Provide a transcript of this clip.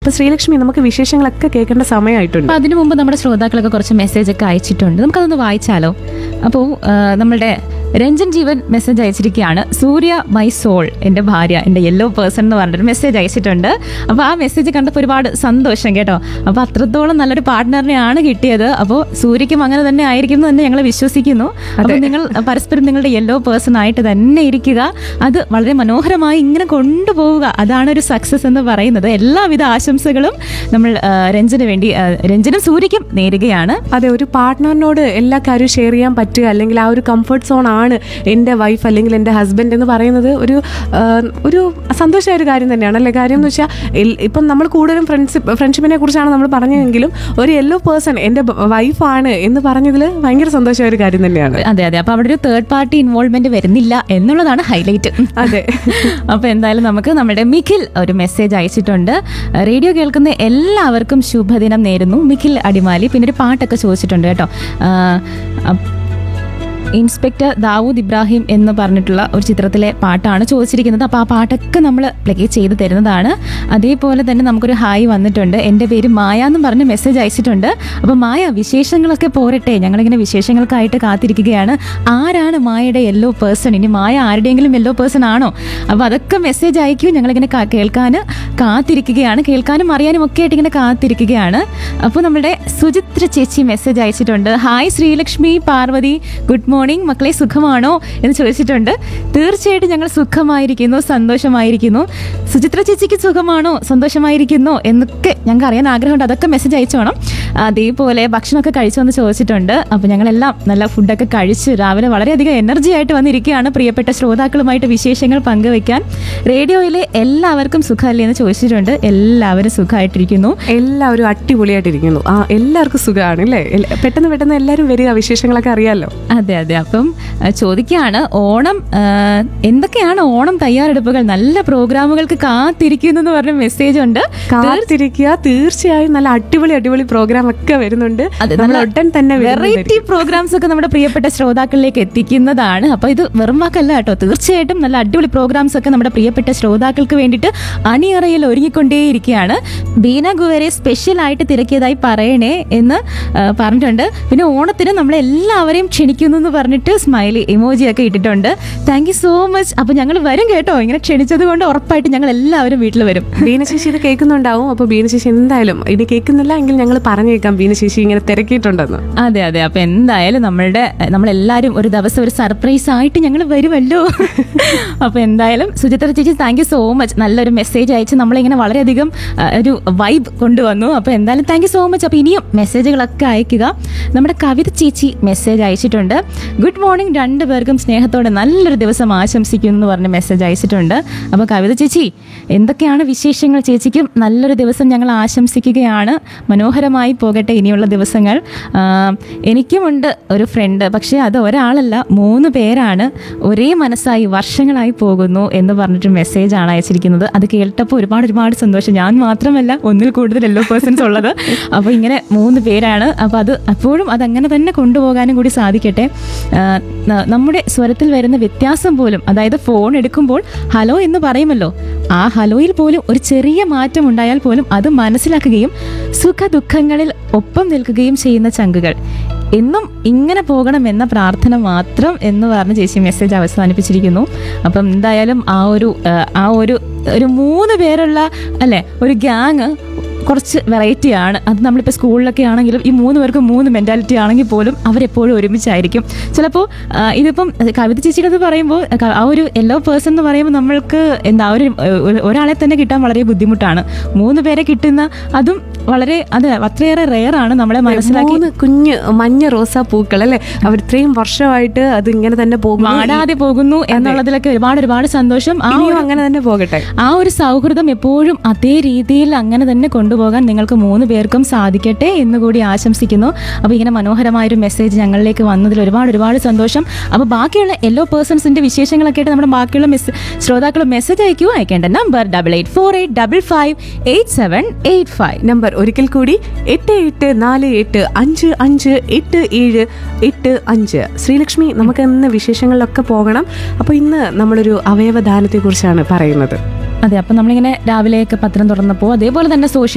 അപ്പൊ ശ്രീലക്ഷ്മി നമുക്ക് വിശേഷങ്ങളൊക്കെ കേൾക്കേണ്ട സമയമായിട്ടുണ്ട് അപ്പൊ അതിനു മുമ്പ് നമ്മുടെ ശ്രോതാക്കളൊക്കെ കുറച്ച് മെസ്സേജ് ഒക്കെ അയച്ചിട്ടുണ്ട് നമുക്കതൊന്ന് വായിച്ചാലോ അപ്പോൾ നമ്മളുടെ രഞ്ജൻ ജീവൻ മെസ്സേജ് അയച്ചിരിക്കുകയാണ് സൂര്യ മൈ സോൾ എൻ്റെ ഭാര്യ എൻ്റെ യെല്ലോ പേഴ്സൺ എന്ന് പറഞ്ഞിട്ട് മെസ്സേജ് അയച്ചിട്ടുണ്ട് അപ്പോൾ ആ മെസ്സേജ് കണ്ടപ്പോൾ ഒരുപാട് സന്തോഷം കേട്ടോ അപ്പോൾ അത്രത്തോളം നല്ലൊരു പാർട്ട്ണറിനെയാണ് കിട്ടിയത് അപ്പോൾ സൂര്യക്കും അങ്ങനെ തന്നെ ആയിരിക്കും എന്ന് തന്നെ ഞങ്ങൾ വിശ്വസിക്കുന്നു അപ്പോൾ നിങ്ങൾ പരസ്പരം നിങ്ങളുടെ യെല്ലോ പേഴ്സൺ ആയിട്ട് തന്നെ ഇരിക്കുക അത് വളരെ മനോഹരമായി ഇങ്ങനെ കൊണ്ടുപോവുക അതാണ് ഒരു സക്സസ് എന്ന് പറയുന്നത് എല്ലാവിധ ആശംസകളും നമ്മൾ ആ, രഞ്ജന് വേണ്ടി ആ, രഞ്ജനും സൂര്യക്കും നേരുകയാണ് അതെ ഒരു പാർട്ട്ണറിനോട് എല്ലാ കാര്യവും ഷെയർ ചെയ്യാൻ പറ്റുക അല്ലെങ്കിൽ ആ ഒരു കംഫർട്ട് സോൺ ആണ് എൻ്റെ വൈഫ് അല്ലെങ്കിൽ എൻ്റെ ഹസ്ബൻഡ് എന്ന് പറയുന്നത് ഒരു ആ, ഒരു സന്തോഷമായ ഒരു കാര്യം തന്നെയാണ് അല്ലേ കാര്യം എന്ന് വെച്ചാൽ എൽ- ഇപ്പം നമ്മൾ കൂടുതലും ഫ്രണ്ട്ഷിപ്പ് ഫ്രണ്ട്ഷിപ്പിനെ കുറിച്ചാണ് നമ്മൾ പറഞ്ഞതെങ്കിലും ഒരു യെല്ലോ പേഴ്സൺ എൻ്റെ വൈഫാണ് എന്ന് പറഞ്ഞതിൽ ഭയങ്കര സന്തോഷമായ ഒരു കാര്യം തന്നെയാണ് അതെ അതെ അപ്പൊ അവിടെ ഒരു തേർഡ് പാർട്ടി ഇൻവോൾവ്മെന്റ് വരുന്നില്ല എന്നുള്ളതാണ് ഹൈലൈറ്റ് അതെ അപ്പൊ എന്തായാലും നമുക്ക് നമ്മുടെ മിഖിൽ ഒരു മെസ്സേജ് അയച്ചിട്ടുണ്ട് റേഡിയോ കേൾക്കുന്ന എല്ലാവർക്കും ശുഭദിനം നേരുന്നു മിഖിൽ അടിമാലി പിന്നെ ഒരു പാട്ടൊക്കെ ചോദിച്ചിട്ടുണ്ട് കേട്ടോ ആ, അപ്പ് ഇൻസ്പെക്ടർ ദാവൂദ് ഇബ്രാഹിം എന്ന് പറഞ്ഞിട്ടുള്ള ഒരു ചിത്രത്തിലെ പാട്ടാണ് ചോദിച്ചിരിക്കുന്നത് അപ്പോൾ ആ പാട്ടൊക്കെ നമ്മൾ പ്ലേ ചെയ്ത് തരുന്നതാണ് അതേപോലെ തന്നെ നമുക്കൊരു ഹായ് വന്നിട്ടുണ്ട് എൻ്റെ പേര് മായ എന്നും പറഞ്ഞ് മെസ്സേജ് അയച്ചിട്ടുണ്ട് അപ്പോൾ മായ വിശേഷങ്ങളൊക്കെ പോരട്ടെ ഞങ്ങളിങ്ങനെ വിശേഷങ്ങൾക്കായിട്ട് കാത്തിരിക്കുകയാണ് ആരാണ് മായയുടെ യെല്ലോ പേഴ്സൺ ഇനി മായ ആരുടെയെങ്കിലും യെല്ലോ പേഴ്സൺ ആണോ അപ്പോൾ അതൊക്കെ മെസ്സേജ് അയക്കൂ ഞങ്ങളിങ്ങനെ കാ- കേൾക്കാൻ കാത്തിരിക്കുകയാണ് കേൾക്കാനും അറിയാനും ഒക്കെ ആയിട്ട് ഇങ്ങനെ കാത്തിരിക്കുകയാണ് അപ്പോൾ നമ്മുടെ സുചിത്ര ചേച്ചി മെസ്സേജ് അയച്ചിട്ടുണ്ട് hi Sreelakshmi Parvathy good morning മക്കളെ സുഖമാണോ എന്ന് ചോദിച്ചിട്ടുണ്ട് തീർച്ചയായിട്ടും ഞങ്ങൾ സുഖമായിരിക്കുന്നു സന്തോഷമായിരിക്കുന്നു സുചിത്ര ചേച്ചിക്ക് സുഖമാണോ സന്തോഷമായിരിക്കുന്നോ എന്നൊക്കെ ഞങ്ങൾക്ക് അറിയാൻ ആഗ്രഹമുണ്ട് അതൊക്കെ മെസ്സേജ് അയച്ചോണം അതേപോലെ ഭക്ഷണമൊക്കെ കഴിച്ചോ എന്ന് ചോദിച്ചിട്ടുണ്ട് അപ്പോൾ ഞങ്ങളെല്ലാം നല്ല ഫുഡൊക്കെ കഴിച്ച് രാവിലെ വളരെയധികം എനർജി ആയിട്ട് വന്നിരിക്കുകയാണ് പ്രിയപ്പെട്ട ശ്രോതാക്കളുമായിട്ട് വിശേഷങ്ങൾ പങ്കുവെക്കാൻ റേഡിയോയിലെ എല്ലാവർക്കും സുഖമല്ലേ എന്ന് ചോദിച്ചിട്ടുണ്ട് എല്ലാവരും സുഖമായിട്ടിരിക്കുന്നു എല്ലാവരും അടിപൊളിയായിട്ടിരിക്കുന്നു ആ എല്ലാവർക്കും സുഖമാണ് അല്ലേ എല്ല- പെട്ടെന്ന് പെട്ടെന്ന് എല്ലാവരും വരിക വിശേഷങ്ങളൊക്കെ അറിയാമല്ലോ അതെ അതെ അപ്പം ആ, ചോദിക്കുകയാണ് ഓണം ആ, എന്തൊക്കെയാണ് ഓണം തയ്യാറെടുപ്പുകൾ നല്ല പ്രോഗ്രാമുകൾക്ക് കാത്തിരിക്കുന്നു എന്ന് പറഞ്ഞ മെസ്സേജ് ഉണ്ട് കാത്തിരിക്കുക തീർച്ചയായും നല്ല അടിപൊളി അടിപൊളി പ്രോഗ്രാം ഒക്കെ വരുന്നുണ്ട് അതെ, നമ്മൾ നല്ല ഉടൻ തന്നെ വെറൈറ്റി പ്രോഗ്രാംസ് ഒക്കെ നമ്മുടെ പ്രിയപ്പെട്ട ശ്രോതാക്കളിലേക്ക് എത്തിക്കുന്നതാണ് അപ്പൊ ഇത് വെറും വാക്കല്ല കേട്ടോ തീർച്ചയായിട്ടും നല്ല അടിപൊളി പ്രോഗ്രാംസ് ഒക്കെ നമ്മുടെ പ്രിയപ്പെട്ട ശ്രോതാക്കൾക്ക് വേണ്ടിയിട്ട് അണിയറയിൽ ഒരുങ്ങിക്കൊണ്ടേയിരിക്കുകയാണ് ബീന ഗുവരെ സ്പെഷ്യൽ ആയിട്ട് തിരക്കിയതായി പറയണേ എന്ന് ആ, പറഞ്ഞിട്ടുണ്ട് പിന്നെ ഓണത്തിന് നമ്മൾ എല്ലാവരെയും ക്ഷണിക്കുന്നു എന്ന് പറഞ്ഞിട്ട് സ്മൈലി ഇമോജി ഒക്കെ ഇട്ടിട്ടുണ്ട് താങ്ക് യു സോ മച്ച് അപ്പൊ ഞങ്ങൾ വരും കേട്ടോ ഇങ്ങനെ ക്ഷണിച്ചത് കൊണ്ട് ഉറപ്പായിട്ട് ഞങ്ങൾ എല്ലാവരും വീട്ടിൽ വരും ബീനശേഷി ഇത് കേൾക്കുന്നുണ്ടാവും അപ്പൊ ബീനശേഷി എന്തായാലും ഇനി കേൾക്കുന്നില്ല എങ്കിൽ ഞങ്ങൾ പറഞ്ഞേക്കാം ബീനശേഷി ഇങ്ങനെ തിരക്കിയിട്ടുണ്ടെന്ന് അതെ അതെ അപ്പൊ എന്തായാലും നമ്മളുടെ നമ്മളെല്ലാരും ഒരു ദിവസം ഒരു സർപ്രൈസ് ആയിട്ട് ഞങ്ങൾ വരുമല്ലോ അപ്പൊ എന്തായാലും സുചിത്ര ചേച്ചി താങ്ക് യു സോ മച്ച് നല്ലൊരു മെസ്സേജ് അയച്ച് നമ്മളിങ്ങനെ വളരെയധികം ആ, ഒരു വൈബ് കൊണ്ടുവന്നു അപ്പൊ എന്തായാലും താങ്ക് യു സോ മച്ച് അപ്പൊ ഇനിയും മെസ്സേജുകളൊക്കെ അയക്കുക നമ്മുടെ കവിത ചേച്ചി മെസ്സേജ് അയച്ചിട്ടുണ്ട് ഗുഡ് മോർണിംഗ് രണ്ടുപേർക്കും സ്നേഹത്തോടെ നല്ലൊരു ദിവസം ആശംസിക്കുന്നു എന്ന് പറഞ്ഞ് മെസ്സേജ് അയച്ചിട്ടുണ്ട് അപ്പോൾ കവിത ചേച്ചി എന്തൊക്കെയാണ് വിശേഷങ്ങൾ ചേച്ചിക്കും നല്ലൊരു ദിവസം ഞങ്ങൾ ആശംസിക്കുകയാണ് മനോഹരമായി പോകട്ടെ ഇനിയുള്ള ദിവസങ്ങൾ ആ, എനിക്കുമുണ്ട് ഒരു ഫ്രണ്ട് പക്ഷേ അത് ഒരാളല്ല മൂന്ന് പേരാണ് ഒരേ മനസ്സായി വർഷങ്ങളായി പോകുന്നു എന്ന് പറഞ്ഞിട്ട് മെസ്സേജാണ് അയച്ചിരിക്കുന്നത് അത് കേട്ടപ്പോൾ ഒരുപാട് ഒരുപാട് സന്തോഷം ഞാൻ മാത്രമല്ല ഒന്നിൽ കൂടുതൽ എല്ലോ പേഴ്സൺസ് ഉള്ളത് അപ്പോൾ ഇങ്ങനെ മൂന്ന് പേരാണ് അപ്പോൾ അത് അപ്പോഴും അതങ്ങനെ തന്നെ കൊണ്ടുപോകാനും കൂടി സാധിക്കട്ടെ ആ, ന- നമ്മുടെ സ്വരത്തിൽ വരുന്ന വ്യത്യാസം പോലും അതായത് ഫോൺ എടുക്കുമ്പോൾ ഹലോ എന്ന് പറയുമല്ലോ ആ ഹലോയിൽ പോലും ഒരു ചെറിയ മാറ്റം ഉണ്ടായാൽ പോലും അത് മനസ്സിലാക്കുകയും സുഖ ദുഃഖങ്ങളിൽ ഒപ്പം നിൽക്കുകയും ചെയ്യുന്ന ചങ്കുകൾ എന്നും ഇങ്ങനെ പോകണം എന്ന പ്രാർത്ഥന മാത്രം എന്ന് പറഞ്ഞ് ചേച്ചി മെസ്സേജ് അവസാനിപ്പിച്ചിരിക്കുന്നു അപ്പം എന്തായാലും ആ ഒരു ആ, ആ ഒരു ഒരു മൂന്ന് പേരുള്ള അല്ലെ ഒരു ഗ്യാങ് കുറച്ച് വെറൈറ്റി ആണ് അത് നമ്മളിപ്പോൾ സ്കൂളിലൊക്കെ ആണെങ്കിലും ഈ മൂന്ന് പേർക്ക് മൂന്ന് മെൻറ്റാലിറ്റി ആണെങ്കിൽ പോലും അവരെപ്പോഴും ഒരുമിച്ചായിരിക്കും ചിലപ്പോൾ ആ, ഇതിപ്പം കവിത ചേച്ചിയുടെ ഇത് പറയുമ്പോൾ ക- ആ ഒരു എല്ലോ പേഴ്സൺ എന്ന് പറയുമ്പോൾ നമ്മൾക്ക് എന്താ ഒരു ഒരു- ഒരാളെ തന്നെ കിട്ടാൻ വളരെ ബുദ്ധിമുട്ടാണ് മൂന്ന് പേരെ കിട്ടുന്ന അതും വളരെ അത് അത്രയേറെ റെയർ ആണ് നമ്മളെ മനസ്സിലാക്കി മൂന്ന് കുഞ്ഞ് മഞ്ഞ റോസാ പൂക്കൾ അല്ലെ അവർ ഇത്രയും വർഷമായിട്ട് അത് ഇങ്ങനെ തന്നെ പോകും വാടാതെ പോകുന്നു എന്നുള്ളതിലൊക്കെ ഒരുപാട് ഒരുപാട് സന്തോഷം ആ ഇനിയും ഒരു അങ്ങനെ തന്നെ പോകട്ടെ ആ ഒരു സൗഹൃദം എപ്പോഴും അതേ രീതിയിൽ അങ്ങനെ തന്നെ കൊണ്ടുപോകാൻ നിങ്ങൾക്ക് മൂന്ന് പേർക്കും സാധിക്കട്ടെ എന്ന് കൂടി ആശംസിക്കുന്നു അപ്പോൾ ഇങ്ങനെ മനോഹരമായൊരു മെസ്സേജ് ഞങ്ങളിലേക്ക് വന്നതിൽ ഒരുപാട് ഒരുപാട് സന്തോഷം അപ്പോൾ ബാക്കിയുള്ള എല്ലോ പേഴ്സൺസിന്റെ വിശേഷങ്ങളൊക്കെ ആയിട്ട് നമ്മുടെ ബാക്കിയുള്ള മെസ് ശ്രോതാക്കൾ മെസ്സേജ് അയക്കൂ അയക്കേണ്ട number double eight four eight double five eight seven eight five number ഒരിക്കൽ കൂടി എട്ട് എട്ട് നാല് എട്ട് അഞ്ച് അഞ്ച് എട്ട് ഏഴ് എട്ട് അഞ്ച് ശ്രീലക്ഷ്മി നമുക്ക് ഇന്ന് വിശേഷങ്ങളിലൊക്കെ പോകണം അപ്പോൾ ഇന്ന് നമ്മളൊരു അവയവദാനത്തെ കുറിച്ചാണ് പറയുന്നത് അതെ അപ്പം നമ്മളിങ്ങനെ രാവിലെയൊക്കെ പത്രം തുറന്നപ്പോൾ അതേപോലെ തന്നെ സോഷ്യൽ